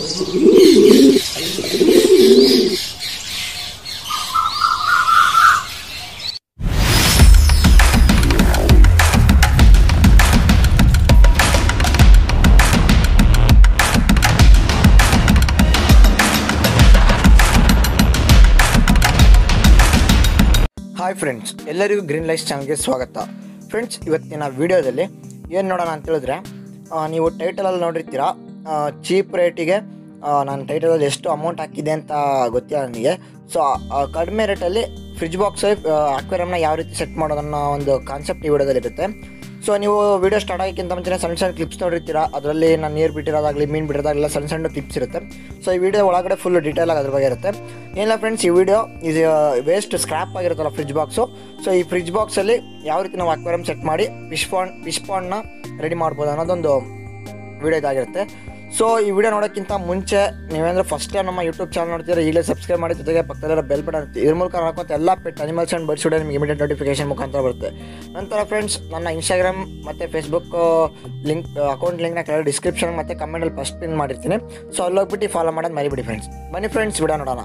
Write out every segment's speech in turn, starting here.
hi friends ಎಲ್ಲರಿಗೂ green life ಚಾನಲ್ಗೆ ಸ್ವಾಗತ ಫ್ರೆಂಡ್ಸ್ ಇವತ್ತಿನ ವಿಡಿಯೋದಲ್ಲಿ ಏನು ನೋಡೋಣ ಅಂತ ಹೇಳಿದ್ರೆ ಆ, ನೀವು ಟೈಟಲಲ್ಲಿ ನೋಡಿರ್ತೀರಾ ಚೀಪ್ ರೇಟಿಗೆ ನಾನು ಟೈಟಲಲ್ಲಿ ಎಷ್ಟು ಅಮೌಂಟ್ ಹಾಕಿದೆ ಅಂತ ಗೊತ್ತಿಲ್ಲ ನನಗೆ ಸೊ ಕಡಿಮೆ ರೇಟಲ್ಲಿ ಫ್ರಿಜ್ ಬಾಕ್ಸ್ ಅಕ್ವೇರಿಯಮ್ನ ಯಾವ ರೀತಿ ಸೆಟ್ ಮಾಡೋದನ್ನೋ ಒಂದು ಕಾನ್ಸೆಪ್ಟ್ ಈ ವಿಡಿಯೋದಲ್ಲಿ ಇರುತ್ತೆ ಸೊ ನೀವು ವಿಡಿಯೋ ಸ್ಟಾರ್ಟ್ ಆಗೋಕ್ಕಿಂತ ಮುಂಚೆ ಸಣ್ಣ ಸಣ್ಣ ಕ್ಲಿಪ್ಸ್ ನೋಡಿರ್ತೀರಾ ಅದರಲ್ಲಿ ನಾನು ನೀರು ಬಿಟ್ಟಿರೋದಾಗಲಿ ಮೀನು ಬಿಟ್ಟಿರೋದಾಗಲಿ ಸಣ್ಣ ಸಣ್ಣ ಕ್ಲಿಪ್ಸ್ ಇರುತ್ತೆ ಸೊ ಈ ವಿಡಿಯೋ ಒಳಗಡೆ ಫುಲ್ ಡೀಟೇಲ್ ಆಗಿ ಅದ್ರ ಬಗ್ಗೆ ಇರುತ್ತೆ ಏನಿಲ್ಲ ಫ್ರೆಂಡ್ಸ್ ಈ ವಿಡಿಯೋ ಇದು ವೇಸ್ಟ್ ಸ್ಕ್ರಾಪ್ ಆಗಿರುತ್ತಲ್ಲ ಫ್ರಿಜ್ ಬಾಕ್ಸು ಸೊ ಈ ಫ್ರಿಜ್ ಬಾಕ್ಸಲ್ಲಿ ಯಾವ ರೀತಿ ನಾವು ಅಕ್ವೇರಿಯಮ್ ಸೆಟ್ ಮಾಡಿ ಫಿಶ್ ಪಾಂಡ್ ಫಿಶ್ ಪಾಂಡ್ನ ರೆಡಿ ಮಾಡ್ಬೋದು ಅನ್ನೋದೊಂದು ವಿಡಿಯೋ ಇದಾಗಿರುತ್ತೆ ಸೊ ಈ ವಿಡಿಯೋ ನೋಡೋಕ್ಕಿಂತ ಮುಂಚೆ ನೀವೇಂದ್ರೆ ಫಸ್ಟ್ ಟೈಮ್ ನಮ್ಮ ಯೂಟ್ಯೂಬ್ ಚಾನಲ್ ನೋಡ್ತೀರಾ ಈಗಲೇ ಸಬ್ಸ್ಕ್ರೈಬ್ ಮಾಡಿ ಜೊತೆಗೆ ಪಕ್ಕದಲ್ಲಿರೋ ಬೆಲ್ ಬಟನ್ ಇರುತ್ತೆ ಇದ್ರ ಮೂಲಕ ಹಾಕೋತ ಎಲ್ಲ pet animals and birds video ನಿಮಗೆ ಇಮಿಡಿಯೇಟ್ ನೋಟಿಫಿಕೇಶನ್ ಮುಖಾಂತರ ಬರುತ್ತೆ ನಂತರ ಫ್ರೆಂಡ್ಸ್ ನನ್ನ ಇನ್ಸ್ಟಾಗ್ರಾಮ್ ಮತ್ತು ಫೇಸ್ಬುಕ್ ಲಿಂಕ್ ಅಕೌಂಟ್ ಲಿಂಕ್ನ ಕೆಳಗೆ ಡಿಸ್ಕ್ರಿಪ್ಷನ್ ಮತ್ತು ಕಮೆಂಟಲ್ಲಿ ಫಸ್ಟ್ ಪಿನ್ ಮಾಡಿರ್ತೀನಿ ಸೊ ಅಲ್ಲಿ ಹೋಗ್ಬಿಟ್ಟು ಫಾಲೋ ಮಾಡೋದು ಮರಿಬಿಡಿ ಫ್ರೆಂಡ್ಸ್ ಬನ್ನಿ ಫ್ರೆಂಡ್ಸ್ ವಿಡಿಯೋ ನೋಡೋಣ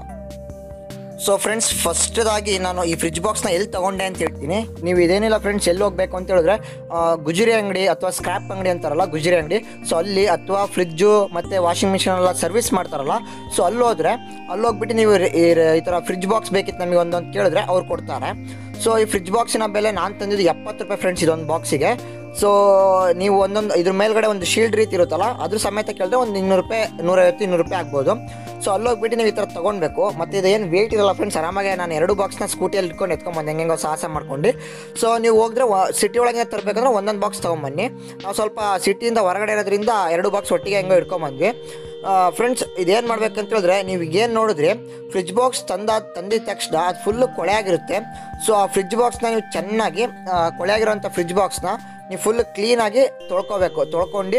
ಸೊ ಫ್ರೆಂಡ್ಸ್ ಫಸ್ಟ್ದಾಗಿ ನಾನು ಈ ಫ್ರಿಜ್ ಬಾಕ್ಸ್ನ ಎಲ್ಲಿ ತೊಗೊಂಡೆ ಅಂತ ಹೇಳ್ತೀನಿ ನೀವು ಇದೇನಿಲ್ಲ ಫ್ರೆಂಡ್ಸ್ ಎಲ್ಲಿ ಹೋಗ್ಬೇಕು ಅಂತ ಹೇಳಿದ್ರೆ ಆ, ಗುಜರಿ ಅಂಗಡಿ ಅಥವಾ ಸ್ಕ್ರಾಪ್ ಅಂಗಡಿ ಅಂತಾರಲ್ಲ ಗುಜರಿ ಅಂಗಡಿ ಸೊ ಅಲ್ಲಿ ಅಥವಾ ಫ್ರಿಜ್ಜು ಮತ್ತು ವಾಷಿಂಗ್ ಮಿಷಿನ್ ಎಲ್ಲ ಸರ್ವಿಸ್ ಮಾಡ್ತಾರಲ್ಲ ಸೊ ಅಲ್ಲಿ ಹೋದ್ರೆ ಅಲ್ಲಿ ಹೋಗ್ಬಿಟ್ಟು ನೀವು ರಿ- ಈ ರ- ಈ ಥರ ಫ್ರಿಜ್ ಬಾಕ್ಸ್ ಬೇಕಿತ್ತು ನಮಗೆ ಒಂದು ಅಂತ ಕೇಳಿದ್ರೆ ಅವ್ರು ಕೊಡ್ತಾರೆ ಸೊ ಈ ಫ್ರಿಜ್ ಬಾಕ್ಸಿನ ಬೆಲೆ ನಾನು ತಂದಿದ್ದು ಎಪ್ಪತ್ತು ರೂಪಾಯಿ ಫ್ರೆಂಡ್ಸ್ ಇದೊಂದು ಬಾಕ್ಸಿಗೆ ಸೊ ನೀವು ಒಂದೊಂದು ಇದ್ರ ಮೇಲ್ಗಡೆ ಒಂದು ಶೀಲ್ಡ್ ರೀತಿ ಇರುತ್ತಲ್ಲ ಅದ್ರ ಸಮೇತ ಕೇಳಿದ್ರೆ ಒಂದು ಇನ್ನೂರು ರೂಪಾಯಿ ನೂರೈವತ್ತು ಇನ್ನೂರು ರೂಪಾಯಿ ಆಗ್ಬೋದು ಸೊ ಅಲ್ಲಿ ಹೋಗ್ಬಿಟ್ಟು ನೀವು ಈ ಥರ ತೊಗೊಳ್ಬೇಕು ಮತ್ತು ಇದು ಏನು ವೇಟ್ ಇರಲ್ಲ ಫ್ರೆಂಡ್ಸ್ ಆರಾಮಾಗಿ ನಾನು ಎರಡು ಬಾಕ್ಸ್ನ ಸ್ಕೂಟಿಯಲ್ಲಿ ಇಟ್ಕೊಂಡು ಎತ್ಕೊಂಬಂದು ಹೆಂಗೆಂಗೋ ಸಾಹಸ ಮಾಡ್ಕೊಂಡು ಸೊ ನೀವು ಹೋದ್ರೆ ಸಿಟಿ ಒಳಗೆ ತರಬೇಕಂದ್ರೆ ಒಂದೊಂದು ಬಾಕ್ಸ್ ತೊಗೊಂಬನ್ನಿ ನಾವು ಸ್ವಲ್ಪ ಸಿಟಿಯಿಂದ ಹೊರಗಡೆ ಇರೋದ್ರಿಂದ ಎರಡು ಬಾಕ್ಸ್ ಒಟ್ಟಿಗೆ ಹೆಂಗೋ ಇಟ್ಕೊಂಬಂದ್ವಿ ಫ್ರೆಂಡ್ಸ್ ಇದೇನು ಮಾಡ್ಬೇಕಂತ ಹೇಳಿದ್ರೆ ನೀವು ಏನು ನೋಡಿದ್ರಿ ಫ್ರಿಜ್ ಬಾಕ್ಸ್ ತಂದ ತಂದಿದ ತಕ್ಷಣ ಅದು ಫುಲ್ಲು ಕೊಳೆಯಾಗಿರುತ್ತೆ ಸೊ ಆ ಫ್ರಿಜ್ ಬಾಕ್ಸ್ನ ನೀವು ಚೆನ್ನಾಗಿ ಆ, ಕೊಳೆಯಾಗಿರೋಂಥ ಫ್ರಿಜ್ ಬಾಕ್ಸ್ನ ನೀವು ಫುಲ್ ಕ್ಲೀನಾಗಿ ತೊಳ್ಕೊಬೇಕು ತೊಳ್ಕೊಂಡು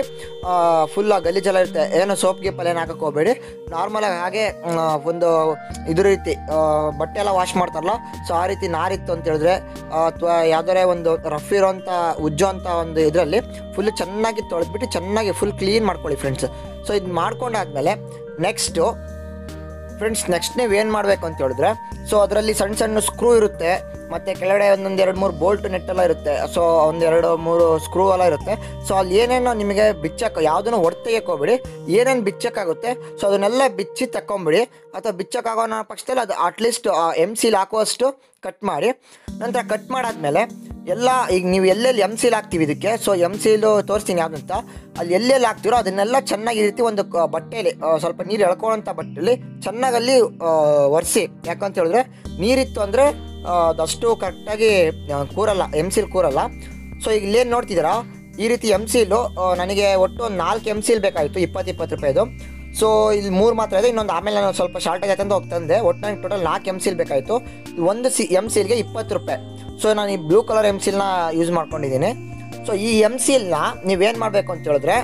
ಫುಲ್ ಗಲೀಜೆಲ್ಲ ಇರುತ್ತೆ ಏನು ಸೋಪ್ ಗೀಪ್ ಏನು ಹಾಕಕ್ಕೆ ಹೋಗಬೇಡಿ ನಾರ್ಮಲಾಗಿ ಹಾಗೆ ಮ್, ಒಂದು ಇದ್ರ ರೀತಿ ಆ, ಬಟ್ಟೆ ಎಲ್ಲ ವಾಶ್ ಮಾಡ್ತಾರಲ್ಲ ಸೊ ಆ ರೀತಿ ನಾರಿತ್ತು ಅಂತ ಹೇಳಿದ್ರೆ ಅಥವಾ ಯಾವ್ದಾರೇ ಒಂದು ರಫ್ ಇರೋಂಥ ಉಜ್ಜೋ ಅಂತ ಒಂದು ಇದರಲ್ಲಿ ಫುಲ್ ಚೆನ್ನಾಗಿ ತೊಳೆದ್ಬಿಟ್ಟು ಚೆನ್ನಾಗಿ ಫುಲ್ ಕ್ಲೀನ್ ಮಾಡ್ಕೊಳ್ಳಿ ಫ್ರೆಂಡ್ಸ್ ಸೊ ಇದು ಮಾಡ್ಕೊಂಡಾದ್ಮೇಲೆ ನೆಕ್ಸ್ಟು ಫ್ರೆಂಡ್ಸ್ ನೆಕ್ಸ್ಟ್ ನೀವು ಏನು ಮಾಡಬೇಕು ಅಂತ ಹೇಳಿದ್ರೆ ಸೊ ಅದರಲ್ಲಿ ಸಣ್ಣ ಸಣ್ಣ ಸ್ಕ್ರೂ ಇರುತ್ತೆ ಮತ್ತು ಕೆಳಗಡೆ ಒಂದೊಂದು ಎರಡು ಮೂರು ಬೋಲ್ಟ್ ನೆಟ್ ಎಲ್ಲ ಇರುತ್ತೆ ಸೊ ಒಂದೆರಡು ಮೂರು ಸ್ಕ್ರೂ ಎಲ್ಲ ಇರುತ್ತೆ ಸೊ ಅಲ್ಲಿ ಏನೇನೋ ನಿಮಗೆ ಬಿಚ್ಚಕ್ಕೆ ಯಾವುದನ್ನು ಹೊಡ್ತೆಯಕ್ಕೆ ಹೋಗ್ಬಿಡಿ ಏನೇನು ಬಿಚ್ಚಕ್ಕಾಗುತ್ತೆ ಸೊ ಅದನ್ನೆಲ್ಲ ಬಿಚ್ಚಿ ತಗೊಂಬಿಡಿ ಅಥವಾ ಬಿಚ್ಚಕ್ಕಾಗೋ ಅನ್ನೋ ಪಕ್ಷದಲ್ಲಿ ಅದು ಅಟ್ಲೀಸ್ಟ್ ಎಮ್ ಸಿಲ್ ಹಾಕುವಷ್ಟು ಕಟ್ ಮಾಡಿ ನಂತರ ಕಟ್ ಮಾಡಾದ್ಮೇಲೆ ಎಲ್ಲ ಈಗ ನೀವು ಎಲ್ಲೆಲ್ಲಿ ಎಮ್ ಸೀಲ್ ಹಾಕ್ತೀವಿ ಇದಕ್ಕೆ ಸೊ ಎಮ್ ಸೀಲು ತೋರಿಸ್ತೀನಿ ಯಾವ್ದಂತ ಅಲ್ಲಿ ಎಲ್ಲೆಲ್ಲಿ ಹಾಕ್ತಿರೋ ಅದನ್ನೆಲ್ಲ ಚೆನ್ನಾಗಿ ಈ ರೀತಿ ಒಂದು ಕ- ಬಟ್ಟೆಯಲ್ಲಿ ಆ, ಸ್ವಲ್ಪ ನೀರು ಎಳ್ಕೊಳ್ಳೋಂಥ ಬಟ್ಟೆಯಲ್ಲಿ ಚೆನ್ನಾಗಿ ಅಲ್ಲಿ ಒರೆಸಿ ಯಾಕಂತ ಹೇಳಿದ್ರೆ ನೀರಿತ್ತು ಅಂದರೆ ಅದಷ್ಟು ಕರೆಕ್ಟಾಗಿ ಆ, ಕೂರಲ್ಲ ಎಮ್ ಸೀಲ್ ಕೂರಲ್ಲ ಸೊ ಈಗ ಇಲ್ಲೇನು ನೋಡ್ತಿದ್ದೀರಾ ಈ ರೀತಿ ಎಮ್ ಸೀಲು ನನಗೆ ಒಟ್ಟು ಒಂದು ನಾಲ್ಕು ಎಮ್ ಸೀಲ್ ಬೇಕಾಯಿತು ಇಪ್ಪತ್ತು ಇಪ್ಪತ್ತು ರೂಪಾಯಿದು ಸೊ ಇಲ್ಲಿ ಮೂರು ಮಾತ್ರ ಇದೆ ಇನ್ನೊಂದು ಆಮೇಲೆ ನಾನು ಸ್ವಲ್ಪ ಶಾರ್ಟೇಜ್ ಆಯ್ತು ಅಂತ ಹೋಗ್ತಂದೆ ಒಟ್ಟು ನನಗೆ ಟೋಟಲ್ ನಾಲ್ಕು ಎಮ್ ಸೀಲ್ ಬೇಕಾಯಿತು ಒಂದು ಸಿ ಎಮ್ ಸೀಲ್ಗೆ ಇಪ್ಪತ್ತು ರೂಪಾಯಿ ಸೊ ನಾನು ಈ ಬ್ಲೂ ಕಲರ್ ಎಮ್ ಸೀಲ್ನ ಯೂಸ್ ಮಾಡ್ಕೊಂಡಿದ್ದೀನಿ ಸೊ ಈ ಎಮ್ ಸೀಲ್ನ ನೀವೇನು ಮಾಡಬೇಕು ಅಂತ ಹೇಳಿದ್ರೆ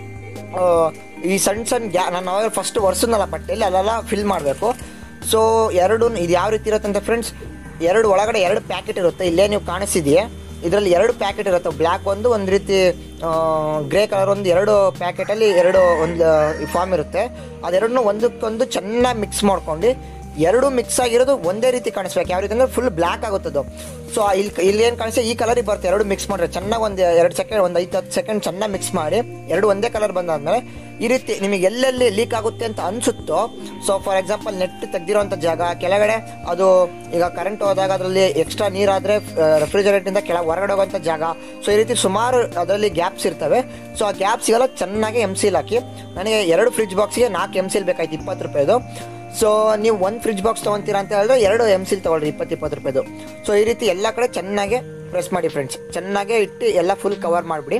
ಆ, ಈ ಸಣ್ಣ ಸಣ್ಣ ಗ್ಯಾ ನಾನು ಅವಾಗ ಫಸ್ಟ್ ಒರೆಸೋದಲ್ಲ ಬಟ್ಟೆಯಲ್ಲಿ ಅಲ್ಲೆಲ್ಲ ಫಿಲ್ ಮಾಡಬೇಕು ಸೊ ಎರಡು ಇದು ಯಾವ ರೀತಿ ಇರುತ್ತೆ ಅಂತ ಫ್ರೆಂಡ್ಸ್ ಎರಡು ಒಳಗಡೆ ಎರಡು ಪ್ಯಾಕೆಟ್ ಇರುತ್ತೆ ಇಲ್ಲೇ ನೀವು ಕಾಣಿಸಿದೆಯೇ ಇದರಲ್ಲಿ ಎರಡು ಪ್ಯಾಕೆಟ್ ಇರುತ್ತೆ ಬ್ಲ್ಯಾಕ್ ಒಂದು ಒಂದು ರೀತಿ ಗ್ರೇ ಕಲರ್ ಒಂದು ಎರಡು ಪ್ಯಾಕೆಟಲ್ಲಿ ಎರಡು ಒಂದು ಫಾರ್ಮ್ ಇರುತ್ತೆ ಅದೆರಡನ್ನೂ ಒಂದಕ್ಕೊಂದು ಚೆನ್ನಾಗಿ ಮಿಕ್ಸ್ ಮಾಡ್ಕೊಂಡು ಎರಡು ಮಿಕ್ಸ್ ಆಗಿರೋದು ಒಂದೇ ರೀತಿ ಕಾಣಿಸ್ಬೇಕು ಯಾವ ರೀತಿ ಅಂದ್ರೆ ಫುಲ್ ಬ್ಲ್ಯಾಕ್ ಆಗುತ್ತದು ಸೊ ಇಲ್ಲಿ ಇಲ್ಲಿ ಏನು ಕಾಣಿಸ್ತದೆ ಈ ಕಲರಿಗೆ ಬರುತ್ತೆ ಎರಡು ಮಿಕ್ಸ್ ಮಾಡಿದ್ರೆ ಚೆನ್ನಾಗಿ ಒಂದು ಎರಡು ಸೆಕೆಂಡ್ ಒಂದು ಐದು ಹತ್ತು ಸೆಕೆಂಡ್ ಚೆನ್ನಾಗಿ ಮಿಕ್ಸ್ ಮಾಡಿ ಎರಡು ಒಂದೇ ಕಲರ್ ಬಂದಾದ್ಮೇಲೆ ಈ ರೀತಿ ನಿಮಗೆ ಎಲ್ಲೆಲ್ಲಿ ಲೀಕ್ ಆಗುತ್ತೆ ಅಂತ ಅನಿಸುತ್ತೋ ಸೊ ಫಾರ್ ಎಕ್ಸಾಂಪಲ್ ನೆಟ್ ತೆಗ್ದಿರೋಂಥ ಜಾಗ ಕೆಳಗಡೆ ಅದು ಈಗ ಕರೆಂಟ್ ಹೋದಾಗ ಅದರಲ್ಲಿ ಎಕ್ಸ್ಟ್ರಾ ನೀರಾದರೆ ರೆಫ್ರಿಜರೇಟಿಂದ ಕೆಳ ಹೊರಗಡೆ ಹೋಗೋಂಥ ಜಾಗ ಸೊ ಈ ರೀತಿ ಸುಮಾರು ಅದರಲ್ಲಿ ಗ್ಯಾಪ್ಸ್ ಇರ್ತವೆ ಸೊ ಆ ಗ್ಯಾಪ್ಸಿಗೆಲ್ಲ ಚೆನ್ನಾಗಿ ಎಮ್ ಸೀಲ್ ಹಾಕಿ ನನಗೆ ಎರಡು ಫ್ರಿಜ್ ಬಾಕ್ಸ್ಗೆ ನಾಲ್ಕು ಎಮ್ ಸೀಲ್ ಬೇಕಾಯ್ತು ಇಪ್ಪತ್ತು ರೂಪಾಯಿದು ಸೊ ನೀವು ಒಂದು ಫ್ರಿಜ್ ಬಾಕ್ಸ್ ತೊಗೊತೀರಾ ಅಂತ ಹೇಳಿದ್ರೆ ಎರಡು ಎಮ್ ಸಿಲ್ ತೊಗೊಳ್ರಿ ಇಪ್ಪತ್ತು ಇಪ್ಪತ್ತು ರೂಪಾಯಿದು ಸೊ ಈ ರೀತಿ ಎಲ್ಲ ಕಡೆ ಚೆನ್ನಾಗೆ ಪ್ರೆಸ್ ಮಾಡಿ ಫ್ರೆಂಡ್ಸ್ ಚೆನ್ನಾಗೇ ಇಟ್ಟು ಎಲ್ಲ ಫುಲ್ ಕವರ್ ಮಾಡಿಬಿಡಿ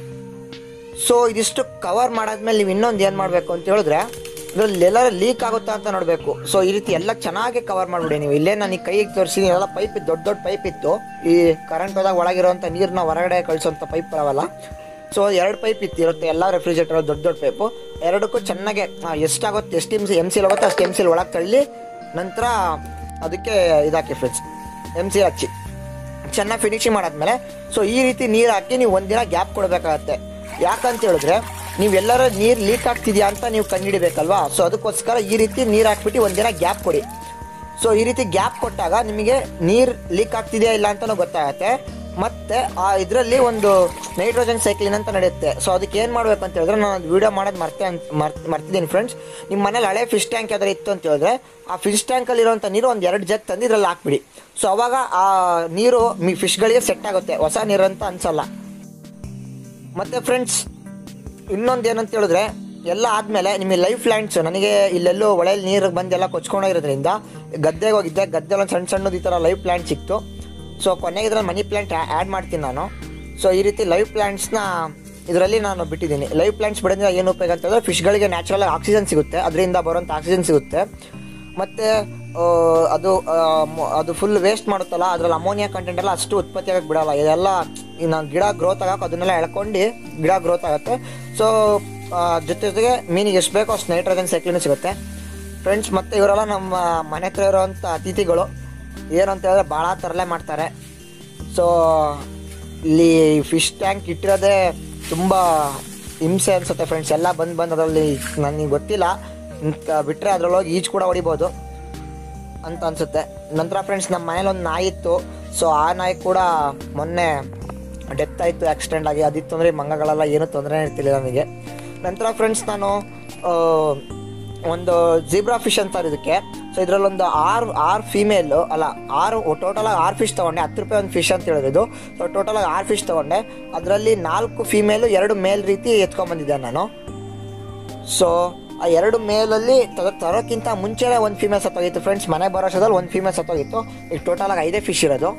ಸೊ ಇದಿಷ್ಟು ಕವರ್ ಮಾಡಾದ್ಮೇಲೆ ನೀವು ಇನ್ನೊಂದು ಏನು ಮಾಡಬೇಕು ಅಂತ ಹೇಳಿದ್ರೆ ಇದರಲ್ಲಿ ಎಲ್ಲ ಲೀಕ್ ಆಗುತ್ತಾ ಅಂತ ನೋಡಬೇಕು ಸೊ ಈ ರೀತಿ ಎಲ್ಲ ಚೆನ್ನಾಗಿ ಕವರ್ ಮಾಡಿಬಿಡಿ ನೀವು ಇಲ್ಲೇ ನಾನು ಈ ಕೈಗೆ ತೋರಿಸಿ ಎಲ್ಲ ಪೈಪ್ ಇತ್ತು ದೊಡ್ಡ ದೊಡ್ಡ ಪೈಪ್ ಇತ್ತು ಈ ಕರೆಂಟ್ ಹೋದಾಗ ಒಳಗಿರುವಂಥ ನೀರನ್ನ ಹೊರಗಡೆ ಕಳಿಸೋಂಥ ಪೈಪ್ ಬರವಲ್ಲ ಸೊ ಎರಡು ಪೈಪ್ ಇತ್ತು ಇರುತ್ತೆ ಎಲ್ಲ ರೆಫ್ರಿಜರೇಟರ್ ದೊಡ್ಡ ದೊಡ್ಡ ಪೈಪು ಎರಡಕ್ಕೂ ಚೆನ್ನಾಗೆ ಆ, ಎಷ್ಟಾಗುತ್ತೆ ಎಷ್ಟು ಎಮ್ ಸಿ ಎಮ್ ಸಿಲ್ ಹೋಗುತ್ತೆ ಅಷ್ಟು ಎಮ್ ಸಿಲ್ ಒಳಗೆ ತಳ್ಳಿ ನಂತರ ಅದಕ್ಕೆ ಇದಾಕಿ ಫ್ರಿಡ್ಜ್ ಎಮ್ ಸಿ ಹಚ್ಚಿ ಚೆನ್ನಾಗಿ ಫಿನಿಶಿಂಗ್ ಮಾಡಾದ್ಮೇಲೆ ಸೊ ಈ ರೀತಿ ನೀರು ಹಾಕಿ ನೀವು ಒಂದಿನ ಗ್ಯಾಪ್ ಕೊಡಬೇಕಾಗತ್ತೆ ಯಾಕಂತ ಹೇಳಿದ್ರೆ ನೀವು ಎಲ್ಲರ ನೀರು ಲೀಕ್ ಆಗ್ತಿದೆಯಾ ಅಂತ ನೀವು ಕಂಡುಹಿಡಿಬೇಕಲ್ವಾ ಸೊ ಅದಕ್ಕೋಸ್ಕರ ಈ ರೀತಿ ನೀರು ಹಾಕ್ಬಿಟ್ಟು ಒಂದಿನ ಗ್ಯಾಪ್ ಕೊಡಿ ಸೊ ಈ ರೀತಿ ಗ್ಯಾಪ್ ಕೊಟ್ಟಾಗ ನಿಮಗೆ ನೀರು ಲೀಕ್ ಆಗ್ತಿದೆಯಾ ಇಲ್ಲ ಅಂತಲೂ ಗೊತ್ತಾಗತ್ತೆ ಮತ್ತೆ ಆ ಇದರಲ್ಲಿ ಒಂದು ನೈಟ್ರೋಜನ್ ಸೈಕ್ಲಿನ್ ಅಂತ ನಡೆಯುತ್ತೆ ಸೊ ಅದಕ್ಕೆ ಏನು ಮಾಡಬೇಕು ಅಂತ ಹೇಳಿದ್ರೆ ನಾನು ವಿಡಿಯೋ ಮಾಡೋದು ಮರ್ತೆ ಅಂತ ಮರ್ತ್ ಮರ್ತಿದ್ದೀನಿ ಫ್ರೆಂಡ್ಸ್ ನಿಮ್ಮ ಮನೇಲಿ ಹಳೆ ಫಿಶ್ ಟ್ಯಾಂಕ್ ಯಾವ್ದಾರು ಇತ್ತು ಅಂತ ಹೇಳಿದ್ರೆ ಆ ಫಿಶ್ ಟ್ಯಾಂಕಲ್ಲಿ ಇರೋಂಥ ನೀರು ಒಂದು ಎರಡು ಜಗ್ ತಂದು ಇದ್ರಲ್ಲಿ ಹಾಕ್ಬಿಡಿ ಸೊ ಅವಾಗ ಆ ನೀರು ಮಿ ಫಿಶ್ಗಳಿಗೆ ಸೆಟ್ ಆಗುತ್ತೆ ಹೊಸ ನೀರು ಅಂತ ಅನ್ಸಲ್ಲ ಮತ್ತೆ ಫ್ರೆಂಡ್ಸ್ ಇನ್ನೊಂದು ಏನಂತ ಹೇಳಿದ್ರೆ ಎಲ್ಲ ಆದಮೇಲೆ ನಿಮಗೆ ಲೈಫ್ ಲ್ಯಾಂಡ್ಸ್ ನನಗೆ ಇಲ್ಲೆಲ್ಲೋ ಹೊಳೆಯಲ್ಲಿ ನೀರು ಬಂದೆಲ್ಲ ಕೊಚ್ಕೊಂಡೋಗಿರೋದ್ರಿಂದ ಗದ್ದೆಗೆ ಹೋಗಿದ್ದೆ ಗದ್ದೆಲ್ಲ ಒಂದು ಸಣ್ಣ ಸಣ್ಣದು ಈ ಥರ ಲೈವ್ ಪ್ಲ್ಯಾಂಟ್ ಸಿಕ್ತು ಸೊ ಕೊನೆಗೆ ಇದ್ರಲ್ಲಿ ಮನಿ ಪ್ಲ್ಯಾಂಟ್ ಆ್ಯಡ್ ಮಾಡ್ತೀನಿ ನಾನು ಸೊ ಈ ರೀತಿ ಲೈವ್ ಪ್ಲ್ಯಾಂಟ್ಸ್ನ ಇದರಲ್ಲಿ ನಾನು ಬಿಟ್ಟಿದ್ದೀನಿ ಲೈವ್ ಪ್ಲ್ಯಾಂಟ್ಸ್ ಬಿಡೋದ್ರಿಂದ ಏನು ಉಪಯೋಗ ಅಂತ ಹೇಳಿದ್ರೆ ಫಿಶ್ಗಳಿಗೆ ನ್ಯಾಚುರಲ್ ಆಕ್ಸಿಜನ್ ಸಿಗುತ್ತೆ ಅದರಿಂದ ಬರೋಂಥ ಆಕ್ಸಿಜನ್ ಸಿಗುತ್ತೆ ಮತ್ತು ಅದು ಆ, ಮೊ- ಅದು ಫುಲ್ ವೇಸ್ಟ್ ಮಾಡುತ್ತಲ್ಲ ಅದರಲ್ಲಿ ಅಮೋನಿಯಾ ಕಂಟೆಂಟ್ ಎಲ್ಲ ಅಷ್ಟು ಉತ್ಪತ್ತಿ ಆಗಕ್ಕೆ ಬಿಡಲ್ಲ ಇದೆಲ್ಲ ಇನ್ನು ಗಿಡ ಗ್ರೋತ್ ಆಗಕ್ಕೆ ಅದನ್ನೆಲ್ಲ ಎಳ್ಕೊಂಡು ಗಿಡ ಗ್ರೋತ್ ಆಗುತ್ತೆ ಸೊ ಜೊತೆ ಜೊತೆಗೆ ಮೀನಿಗೆ ಎಷ್ಟು ಬೇಕೋ ಅಷ್ಟು ನೈಟ್ರೋಜನ್ ಸೈಕ್ಲಿನೂ ಸಿಗುತ್ತೆ ಫ್ರೆಂಡ್ಸ್ ಮತ್ತು ಇವರೆಲ್ಲ ನಮ್ಮ ಮನೆ ಹತ್ರ ಇರೋವಂಥ ಅತಿಥಿಗಳು ಏನು ಅಂತ ಹೇಳಿದ್ರೆ ಭಾಳ ತರಲೆ ಮಾಡ್ತಾರೆ ಸೊ ಇಲ್ಲಿ ಫಿಶ್ ಟ್ಯಾಂಕ್ ಇಟ್ಟಿರೋದೇ ತುಂಬ ಹಿಂಸೆ ಅನ್ಸುತ್ತೆ ಫ್ರೆಂಡ್ಸ್ ಎಲ್ಲ ಬಂದು ಬಂದು ಅದರಲ್ಲಿ ನನಗೆ ಗೊತ್ತಿಲ್ಲ ಇಂಥ ಬಿಟ್ಟರೆ ಅದ್ರೊಳಗೆ ಈಜು ಕೂಡ ಹೊಡಿಬೋದು ಅಂತ ಅನ್ಸುತ್ತೆ ನಂತರ ಫ್ರೆಂಡ್ಸ್ ನಮ್ಮ ಮನೇಲಿ ಒಂದು ನಾಯಿ ಇತ್ತು ಸೊ ಆ ನಾಯಿ ಕೂಡ ಮೊನ್ನೆ ಡೆತ್ ಆಯಿತು ಆಕ್ಸಿಡೆಂಟ್ ಆಗಿ ಅದಿತ್ತು ಅಂದರೆ ಮಂಗಗಳೆಲ್ಲ ಏನೂ ತೊಂದರೆ ಇರ್ತಿಲ್ಲ ನನಗೆ ನಂತರ ಫ್ರೆಂಡ್ಸ್ ನಾನು ಆ, ಒಂದು ಜಿಬ್ರಾ ಫಿಶ್ ಅಂತಾರೆ ಇದಕ್ಕೆ ಸೊ ಇದರಲ್ಲೊಂದು ಆರು ಆರು ಫೀಮೇಲು ಅಲ್ಲ ಆರು ಟೋಟಲಾಗಿ ಆರು ಫಿಶ್ ತೊಗೊಂಡೆ ಹತ್ತು ರೂಪಾಯಿ ಒಂದು ಫಿಶ್ ಅಂತ ಹೇಳಿದ್ರು ಇದು ಸೊ ಟೋಟಲಾಗಿ ಆರು ಫಿಶ್ ತೊಗೊಂಡೆ ಅದರಲ್ಲಿ ನಾಲ್ಕು ಫೀಮೇಲು ಎರಡು ಮೇಲ್ ರೀತಿ ಎತ್ಕೊಂಡ್ಬಂದಿದ್ದೆ ನಾನು ಸೊ ಆ ಎರಡು ಮೇಲಲ್ಲಿ ತರ ತರೋಕ್ಕಿಂತ ಮುಂಚೆನೇ ಒಂದು ಫೀಮೇಲ್ ಸತ್ತೋಗಿತ್ತು ಫ್ರೆಂಡ್ಸ್ ಮನೆ ಬರೋಷದಲ್ಲಿ ಒಂದು ಫೀಮೇಲ್ ಸತ್ತೋಗಿತ್ತು ಈಗ ಟೋಟಲ್ ಆಗಿ ಐದೇ ಫಿಶ್ ಇರೋದು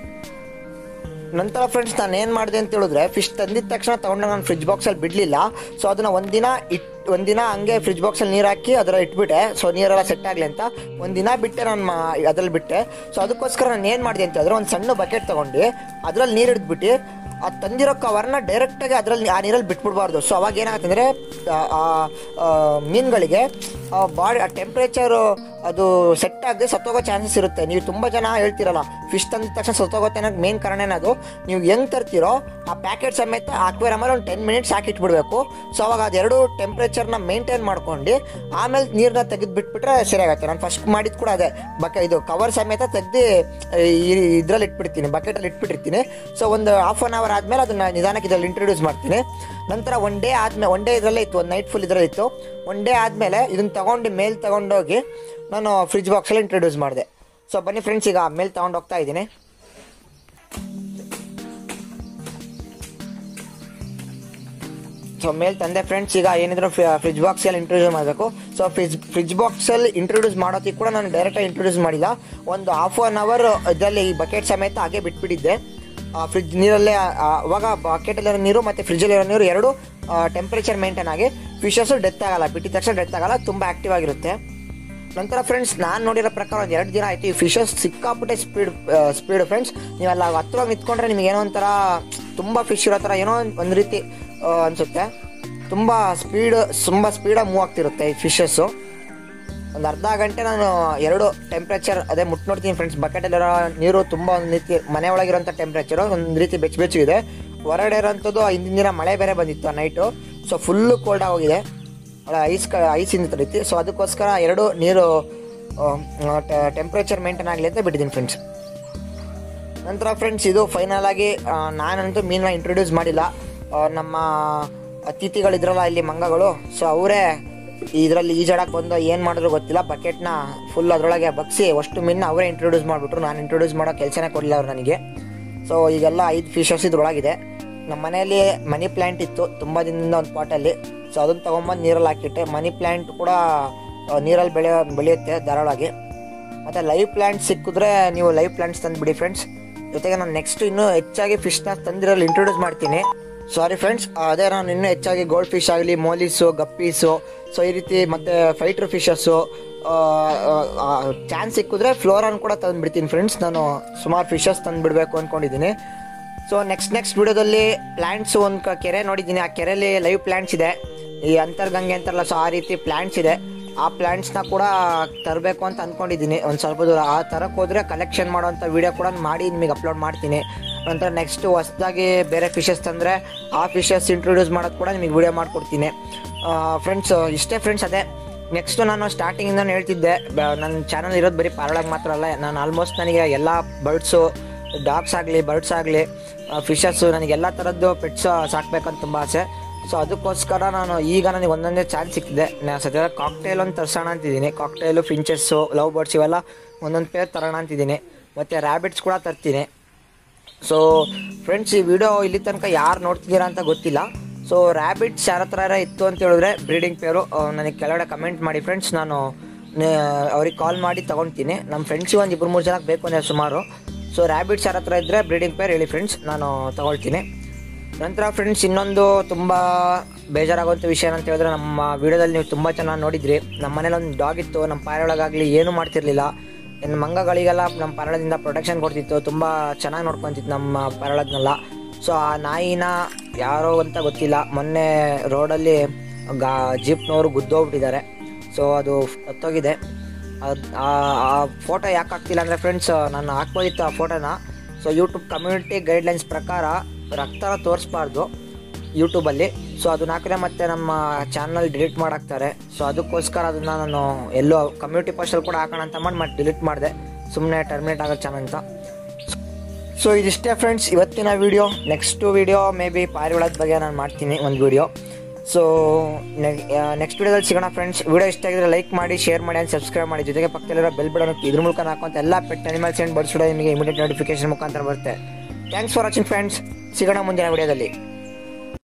ನಂತರ ಫ್ರೆಂಡ್ಸ್ ನಾನು ಏನು ಮಾಡಿದೆ ಅಂತ ಹೇಳಿದ್ರೆ ಫಿಶ್ ತಂದಿದ ತಕ್ಷಣ ತೊಗೊಂಡು ನಾನು ಫ್ರಿಜ್ ಬಾಕ್ಸಲ್ಲಿ ಬಿಡಲಿಲ್ಲ ಸೊ ಅದನ್ನು ಒಂದಿನ ಇಟ್ ಒಂದಿನ ಹಂಗೆ ಫ್ರಿಜ್ ಬಾಕ್ಸಲ್ಲಿ ನೀರು ಹಾಕಿ ಅದರಲ್ಲಿ ಇಟ್ಬಿಟ್ಟೆ ಸೊ ನೀರೆಲ್ಲ ಸೆಟ್ ಆಗಲಿ ಅಂತ ಒಂದಿನ ಬಿಟ್ಟೆ ನಾನು ಮಾ ಅದ್ರಲ್ಲಿ ಬಿಟ್ಟೆ ಸೊ ಅದಕ್ಕೋಸ್ಕರ ನಾನು ಏನು ಮಾಡಿದೆ ಅಂತ ಹೇಳಿದ್ರೆ ಒಂದು ಸಣ್ಣ ಬಕೆಟ್ ತೊಗೊಂಡು ಅದರಲ್ಲಿ ನೀರು ಹಿಡಿದ್ಬಿಟ್ಟು ಆ ತಂದಿರೋ ಕವರ್ನ ಡೈರೆಕ್ಟಾಗಿ ಅದರಲ್ಲಿ ಆ ನೀರಲ್ಲಿ ಬಿಟ್ಬಿಡ್ಬಾರ್ದು ಸೊ ಅವಾಗ ಏನಾಗುತ್ತೆ ಅಂದರೆ ಮೀನುಗಳಿಗೆ ಬಾಡಿ ಆ ಟೆಂಪ್ರೇಚರು ಅದು ಸೆಟ್ ಆಗದೆ ಸತ್ತೋಗೋ ಚಾನ್ಸಸ್ ಇರುತ್ತೆ ನೀವು ತುಂಬ ಜನ ಹೇಳ್ತಿರಲ್ಲ ಫಿಶ್ ತಂದಿದ ತಕ್ಷಣ ಸತ್ತೋಗುತ್ತೆ ಅನ್ನೋದು ಮೇನ್ ಕಾರಣನೇ ಅದು ನೀವು ಹೆಂಗೆ ತರ್ತೀರೋ ಆ ಪ್ಯಾಕೆಟ್ ಸಮೇತ ಅಕ್ವೇರಮಲ್ಲಿ ಒಂದು ಟೆನ್ ಮಿನಿಟ್ಸ್ ಹಾಕಿಟ್ಬಿಡ್ಬೇಕು ಸೊ ಅವಾಗ ಅದೆರಡು ಟೆಂಪ್ರೇಚರ್ನ ಮೇಂಟೈನ್ ಮಾಡ್ಕೊಂಡು ಆಮೇಲೆ ನೀರನ್ನ ತೆಗೆದು ಬಿಟ್ಬಿಟ್ರೆ ಸರಿಯಾಗತ್ತೆ ನಾನು ಫಸ್ಟ್ ಮಾಡಿದ್ದು ಕೂಡ ಅದೇ ಬಕೆ ಇದು ಕವರ್ ಸಮೇತ ತೆಗ್ದು ಇದರಲ್ಲಿ ಇಟ್ಬಿಡ್ತೀನಿ ಬಕೆಟಲ್ಲಿ ಇಟ್ಬಿಟ್ಟಿರ್ತೀನಿ ಸೊ ಒಂದು ಹಾಫ್ ಆನ್ ಅವರ್ ಆದಮೇಲೆ ಅದನ್ನು ನಿಧಾನಕ್ಕೆ ಇದರಲ್ಲಿ ಇಂಟ್ರೊಡ್ಯೂಸ್ ಮಾಡ್ತೀನಿ ನಂತರ ಒನ್ ಡೇ ಆದಮೇಲೆ ಒನ್ ಡೇ ಇದರಲ್ಲೇ ಇತ್ತು ಒಂದು ನೈಟ್ ಫುಲ್ ಇದರಲ್ಲಿ ಇತ್ತು ಒನ್ ಡೇ ಆದಮೇಲೆ ಇದನ್ನು ತಗೊಂಡು ಮೇಲ್ ತಗೊಂಡೋಗಿ ನಾನು ಫ್ರಿಜ್ ಬಾಕ್ಸಲ್ಲಿ ಇಂಟ್ರೊಡ್ಯೂಸ್ ಮಾಡಿದೆ ಸೊ ಬನ್ನಿ ಫ್ರೆಂಡ್ಸ್ ಈಗ ಮೇಲ್ ತಗೊಂಡು ಹೋಗ್ತಾ ಇದ್ದೀನಿ ಸೊ ಮೇಲ್ ತಂದೆ ಫ್ರೆಂಡ್ಸ್ ಈಗ ಏನಿದ್ರು ಫ್ರಿಜ್ ಬಾಕ್ಸಲ್ಲಿ ಇಂಟ್ರೊಡ್ಯೂಸ್ ಮಾಡಬೇಕು ಸೊ ಫ್ರಿಜ್ ಫ್ರಿಜ್ ಬಾಕ್ಸಲ್ಲಿ ಇಂಟ್ರೊಡ್ಯೂಸ್ ಮಾಡೋದಕ್ಕೆ ಕೂಡ ನಾನು ಡೈರೆಕ್ಟಾಗಿ ಇಂಟ್ರೊಡ್ಯೂಸ್ ಮಾಡಿಲ್ಲ ಒಂದು ಹಾಫ್ ಆನ್ ಅವರ್ ಇದರಲ್ಲಿ ಈ ಬಕೆಟ್ ಸಮೇತ ಹಾಗೆ ಬಿಟ್ಬಿಟ್ಟಿದ್ದೆ ಫ್ರಿಜ್ ನೀರಲ್ಲೇ ಆ- ಆ- ಅವಾಗ ಬಕೆಟಲ್ಲಿರೋ ನೀರು ಮತ್ತು ಫ್ರಿಜ್ಜಲ್ಲಿರೋ ನೀರು ಎರಡು ಟೆಂಪ್ರೇಚರ್ ಮೇಂಟೈನ್ ಆಗಿ ಫಿಶಸ್ಸು ಡೆತ್ ಆಗಲ್ಲ ಬಿಟ್ಟಿದ ತಕ್ಷಣ ಡೆತ್ ಆಗಲ್ಲ ತುಂಬ ಆ್ಯಕ್ಟಿವ್ ಆಗಿರುತ್ತೆ ನಂತರ ಫ್ರೆಂಡ್ಸ್ ನಾನು ನೋಡಿರೋ ಪ್ರಕಾರ ಒಂದು ಎರಡು ದಿನ ಆಯಿತು ಈ ಫಿಶಸ್ ಸಿಕ್ಕಾಪಟ್ಟೆ ಸ್ಪೀಡ್ ಸ್ಪೀಡ್ ಫ್ರೆಂಡ್ಸ್ ನೀವೆಲ್ಲ ಹತ್ರವಾಗಿ ನಿಂತ್ಕೊಂಡ್ರೆ ನಿಮಗೆ ಏನೋ ಒಂಥರ ತುಂಬ ಫಿಶ್ ಇರೋ ಥರ ಏನೋ ಒಂದು ರೀತಿ ಆ, ಅನ್ಸುತ್ತೆ ತುಂಬ ಸ್ಪೀಡ್ ತುಂಬ ಸ್ಪೀಡಾಗಿ ಮೂವ್ ಆಗ್ತಿರುತ್ತೆ ಈ ಫಿಶಸ್ಸು ಒಂದು ಅರ್ಧ ಗಂಟೆ ನಾನು ಎರಡು ಟೆಂಪ್ರೇಚರ್ ಅದೇ ಮುಟ್ ನೋಡ್ತೀನಿ ಫ್ರೆಂಡ್ಸ್ ಬಕೆಟಲ್ಲಿರೋ ನೀರು ತುಂಬ ಒಂದು ರೀತಿ ಮನೆ ಒಳಗಿರೋಂಥ ಟೆಂಪ್ರೇಚರು ಒಂದು ರೀತಿ ಬೆಚ್ಚ ಬೆಚ್ಚಗಿದೆ ಹೊರಗಡೆ ಇರೋಂಥದ್ದು ಹಿಂದಿನ ದಿನ ಮಳೆ ಬೇರೆ ಬಂದಿತ್ತು ನೈಟು ಸೊ ಫುಲ್ಲು ಕೋಲ್ಡ್ ಆಗೋಗಿದೆ ಐಸ್ ಕ ಐಸಿಂದ ತಡೀತಿ ಸೊ ಅದಕ್ಕೋಸ್ಕರ ಎರಡು ನೀರು ಟೆಂಪ್ರೇಚರ್ ಮೇಂಟೈನ್ ಆಗಲಿ ಅಂತ ಬಿಟ್ಟಿದ್ದೀನಿ ಫ್ರೆಂಡ್ಸ್ ನಂತರ ಫ್ರೆಂಡ್ಸ್ ಇದು ಫೈನಲ್ ಆಗಿ ಆ, ನಾನಂತೂ ಮೀನನ್ನ ಇಂಟ್ರೊಡ್ಯೂಸ್ ಮಾಡಿಲ್ಲ ಆ, ನಮ್ಮ ಅತಿಥಿಗಳಿದ್ರಲ್ಲ ಇಲ್ಲಿ ಮಂಗಗಳು ಸೊ ಅವರೇ ಇದರಲ್ಲಿ ಈಜಾಡಕ್ಕೆ ಬಂದು ಏನು ಮಾಡಿದ್ರು ಗೊತ್ತಿಲ್ಲ ಬಕೆಟ್ನ ಫುಲ್ ಅದರೊಳಗೆ ಬಗ್ಸಿ ಅಷ್ಟು ಮೀನನ್ನ ಅವರೇ ಇಂಟ್ರೊಡ್ಯೂಸ್ ಮಾಡಿಬಿಟ್ರು ನಾನು ಇಂಟ್ರೊಡ್ಯೂಸ್ ಮಾಡೋ ಕೆಲಸನೇ ಕೊಡಲಿಲ್ಲ ಅವ್ರು ನನಗೆ ಸೊ ಈಗೆಲ್ಲ ಐದು ಫಿಶಸ್ ಇದ್ರೊಳಗಿದೆ ನಮ್ಮ ಮನೆಯಲ್ಲಿ ಮನಿ ಪ್ಲ್ಯಾಂಟ್ ಇತ್ತು ತುಂಬ ದಿನದಿಂದ ಒಂದು ಪಾಟಲ್ಲಿ ಸೊ ಅದನ್ನು ತೊಗೊಂಬಂದು ನೀರಲ್ಲಿ ಹಾಕಿಟ್ಟೆ ಮನಿ ಪ್ಲ್ಯಾಂಟ್ ಕೂಡ ಆ, ನೀರಲ್ಲಿ ಬೆಳೆಯೋ ಬೆಳೆಯುತ್ತೆ ಧಾರಾಳವಾಗಿ ಮತ್ತು ಲೈವ್ ಪ್ಲಾಂಟ್ಸ್ ಸಿಕ್ಕಿದ್ರೆ ನೀವು ಲೈವ್ ಪ್ಲಾಂಟ್ಸ್ ತಂದುಬಿಡಿ ಫ್ರೆಂಡ್ಸ್ ಜೊತೆಗೆ ನಾನು ನೆಕ್ಸ್ಟ್ ಇನ್ನೂ ಹೆಚ್ಚಾಗಿ ಫಿಶ್ನ ತಂದಿರಲ್ಲಿ ಇಂಟ್ರೊಡ್ಯೂಸ್ ಮಾಡ್ತೀನಿ ಸಾರಿ ಫ್ರೆಂಡ್ಸ್ ಅದೇ ನಾನು ಇನ್ನೂ ಹೆಚ್ಚಾಗಿ ಗೋಲ್ಡ್ ಫಿಶ್ ಆಗಲಿ ಮೋಲೀಸು ಗಪ್ಪೀಸು ಸೊ ಈ ರೀತಿ ಮತ್ತು ಫೈಟ್ರ್ ಫಿಶಸ್ಸು ಚಾನ್ಸ್ ಸಿಕ್ಕಿದ್ರೆ ಫ್ಲೋರನ್ ಕೂಡ ತಂದುಬಿಡ್ತೀನಿ ಫ್ರೆಂಡ್ಸ್ ನಾನು ಸುಮಾರು ಫಿಶಸ್ ತಂದುಬಿಡ್ಬೇಕು ಅಂದ್ಕೊಂಡಿದ್ದೀನಿ ಸೊ ನೆಕ್ಸ್ಟ್ ನೆಕ್ಸ್ಟ್ ವಿಡಿಯೋದಲ್ಲಿ ಪ್ಲಾಂಟ್ಸ್ ಒಂದು ಕ- ಕೆರೆ ನೋಡಿದ್ದೀನಿ ಆ ಕೆರೆಯಲ್ಲಿ ಲೈವ್ ಪ್ಲಾಂಟ್ಸ್ ಇದೆ ಈ ಅಂತರ್ಗಂಗೆ ಅಂತಾರಲ್ಲ ಸೊ ಆ ರೀತಿ ಪ್ಲಾಂಟ್ಸ್ ಇದೆ ಆ ಪ್ಲಾಂಟ್ಸ್ನ ಕೂಡ ತರಬೇಕು ಅಂತ ಅಂದ್ಕೊಂಡಿದ್ದೀನಿ ಒಂದು ಸ್ವಲ್ಪ ದೂರ ಆ ತರಕ್ಕೆ ಹೋದರೆ ಕಲೆಕ್ಷನ್ ಮಾಡೋವಂಥ ವಿಡಿಯೋ ಕೂಡ ಮಾಡಿ ನಿಮಗೆ ಅಪ್ಲೋಡ್ ಮಾಡ್ತೀನಿ ನಂತರ ನೆಕ್ಸ್ಟ್ ಹೊಸ್ದಾಗಿ ಬೇರೆ ಫಿಶಸ್ ತಂದರೆ ಆ ಫಿಶಸ್ ಇಂಟ್ರೊಡ್ಯೂಸ್ ಮಾಡೋದು ಕೂಡ ನಿಮಗೆ ವಿಡಿಯೋ ಮಾಡಿಕೊಡ್ತೀನಿ ಫ್ರೆಂಡ್ಸ್ ಇಷ್ಟೇ ಫ್ರೆಂಡ್ಸ್ ಅದೇ ನೆಕ್ಸ್ಟು ನಾನು ಸ್ಟಾರ್ಟಿಂಗಿಂದ ಹೇಳ್ತಿದ್ದೆ ಬ- ನನ್ನ ಚಾನಲ್ ಇರೋದು ಬರೀ ಪಾರಳಾಗಿ ಮಾತ್ರ ಅಲ್ಲ ನಾನು ಆಲ್ಮೋಸ್ಟ್ ನನಗೆ ಎಲ್ಲ ಬರ್ಡ್ಸು ಡಾಗ್ಸ್ ಆಗಲಿ ಬರ್ಡ್ಸ್ ಆಗಲಿ ಫಿಶಸ್ಸು ನನಗೆ ಎಲ್ಲ ಥರದ್ದು ಪೆಟ್ಸ್ ಸಾಕ್ಬೇಕಂತ ತುಂಬ ಆಸೆ ಸೊ ಅದಕ್ಕೋಸ್ಕರ ನಾನು ಈಗ ನನಗೆ ಒಂದೊಂದೇ ಚಾನ್ಸ್ ಸಿಕ್ತಿದೆ ನಾನು ಸದ್ಯ ಕಾಕ್ಟೇಲ್ ಒಂದು ತರ್ಸೋಣ ಅಂತಿದ್ದೀನಿ ಕಾಕ್ಟೇಲು ಫಿಂಚಸ್ಸು ಲವ್ ಬರ್ಡ್ಸ್ ಇವೆಲ್ಲ ಒಂದೊಂದು ಪೇರ್ ತರೋಣ ಅಂತಿದ್ದೀನಿ ಮತ್ತು ರ್ಯಾಬಿಟ್ಸ್ ಕೂಡ ತರ್ತೀನಿ ಸೊ ಫ್ರೆಂಡ್ಸ್ ಈ ವಿಡಿಯೋ ಇಲ್ಲಿ ತನಕ ಯಾರು ನೋಡ್ತಿದ್ದೀರಾ ಅಂತ ಗೊತ್ತಿಲ್ಲ ಸೊ ರ್ಯಾಬಿಟ್ಸ್ ಯಾರ ಹತ್ರ ಇತ್ತು ಅಂತ ಹೇಳಿದ್ರೆ ಬ್ರೀಡಿಂಗ್ ಪೇರು ನನಗೆ ಕೆಳಗಡೆ ಕಮೆಂಟ್ ಮಾಡಿ ಫ್ರೆಂಡ್ಸ್ ನಾನು ಅವ್ರಿಗೆ ಕಾಲ್ ಮಾಡಿ ತೊಗೊಳ್ತೀನಿ ನಮ್ಮ ಫ್ರೆಂಡ್ಸಿಗೆ ಒಂದು ಇಬ್ಬರು ಮೂರು ಜನಕ್ಕೆ ಬೇಕು ಅಂದರೆ ಸುಮಾರು ಸೊ ರ್ಯಾಬಿಟ್ಸ್ ಯಾರ ಹತ್ರ ಇದ್ದರೆ ಬ್ರೀಡಿಂಗ್ ಪೇರ್ ಹೇಳಿ ಫ್ರೆಂಡ್ಸ್ ನಾನು ತಗೊಳ್ತೀನಿ ನಂತರ ಫ್ರೆಂಡ್ಸ್ ಇನ್ನೊಂದು ತುಂಬ ಬೇಜಾರಾಗುವಂಥ ವಿಷಯ ಏನಂತ ಹೇಳಿದ್ರೆ ನಮ್ಮ ವಿಡಿಯೋದಲ್ಲಿ ನೀವು ತುಂಬ ಚೆನ್ನಾಗಿ ನೋಡಿದ್ರಿ ನಮ್ಮ ಮನೇಲಿ ಒಂದು ಡಾಗ್ ಇತ್ತು ನಮ್ಮ ಪಾರೊಳಗಾಗಲಿ ಏನೂ ಮಾಡ್ತಿರ್ಲಿಲ್ಲ ಇನ್ನು ಮಂಗಗಳಿಗೆಲ್ಲ ನಮ್ಮ ಪಾರಳದಿಂದ ಪ್ರೊಟೆಕ್ಷನ್ ಕೊಡ್ತಿತ್ತು ತುಂಬ ಚೆನ್ನಾಗಿ ನೋಡ್ಕೊತಿತ್ತು ನಮ್ಮ ಪಾರಳದನ್ನೆಲ್ಲ ಸೊ ಆ ನಾಯಿನ ಯಾರೋ ಅಂತ ಗೊತ್ತಿಲ್ಲ ಮೊನ್ನೆ ರೋಡಲ್ಲಿ ಗಾ ಜೀಪ್ನವರು ಗುದ್ದೋಗ್ಬಿಟ್ಟಿದ್ದಾರೆ ಸೊ ಅದು ಹತ್ತೋಗಿದೆ ಅದ್- ಆ ಫೋಟೋ ಯಾಕೆ ಹಾಕ್ತಿಲ್ಲ ಅಂದರೆ ಫ್ರೆಂಡ್ಸ್ ನಾನು ಹಾಕ್ಬೋದಿತ್ತು ಆ ಫೋಟೋನ ಸೊ ಯೂಟ್ಯೂಬ್ ಕಮ್ಯುನಿಟಿ ಗೈಡ್ಲೈನ್ಸ್ ಪ್ರಕಾರ ರಕ್ತ ತೋರಿಸ್ಬಾರ್ದು ಯೂಟ್ಯೂಬಲ್ಲಿ ಸೊ ಅದನ್ನ ಹಾಕಿದ್ರೆ ಮತ್ತೆ ನಮ್ಮ ಚಾನಲ್ ಡಿಲೀಟ್ ಮಾಡಾಕ್ತಾರೆ ಸೊ ಅದಕ್ಕೋಸ್ಕರ ಅದನ್ನ ನಾನು ಎಲ್ಲೋ ಕಮ್ಯುನಿಟಿ ಪೋಸ್ಟಲ್ಲಿ ಕೂಡ ಹಾಕೋಣ ಅಂತ ಮಾಡಿ ಮತ್ತೆ ಡಿಲೀಟ್ ಮಾಡಿದೆ ಸುಮ್ಮನೆ ಟರ್ಮಿನೇಟ್ ಆಗೋ ಚಾನಲ್ ಅಂತ ಸೊ ಇದಿಷ್ಟೇ ಫ್ರೆಂಡ್ಸ್ ಇವತ್ತಿನ video next video maybe ಪಾರಿವಾಳದ ಬಗ್ಗೆ ನಾನು ಮಾಡ್ತೀನಿ ಒಂದು ವಿಡಿಯೋ ಸೊ ನೆಕ್ಸ್ಟ್ ವಿಡಿಯೋದಲ್ಲಿ ಸಿಗೋಣ ಫ್ರೆಂಡ್ಸ್ ವಿಡಿಯೋ ಇಷ್ಟ ಆಗಿದ್ರೆ ಲೈಕ್ ಮಾಡಿ ಶೇರ್ ಮಾಡಿ ಆ್ಯಂಡ್ ಸಬ್ಸ್ಕ್ರೈಬ್ ಮಾಡಿ ಜೊತೆಗೆ ಪಕ್ಕದಲ್ಲಿರೋ ಬೆಲ್ ಬಟನ್ ಇದ್ರ ಮೂಲಕ ಹಾಕುವಂಥ ಎಲ್ಲ pet animals and birds video ನಿಮಗೆ ಇಮಿಡಿಯೇಟ್ ನೋಟಿಫಿಕೇಶನ್ ಮುಖಾಂತರ ಬರುತ್ತೆ ಥ್ಯಾಂಕ್ಸ್ ಫಾರ್ ವಾಚಿಂಗ್ ಫ್ರೆಂಡ್ಸ್ ಸಿಗೋಣ ಮುಂದಿನ ವಿಡಿಯೋದಲ್ಲಿ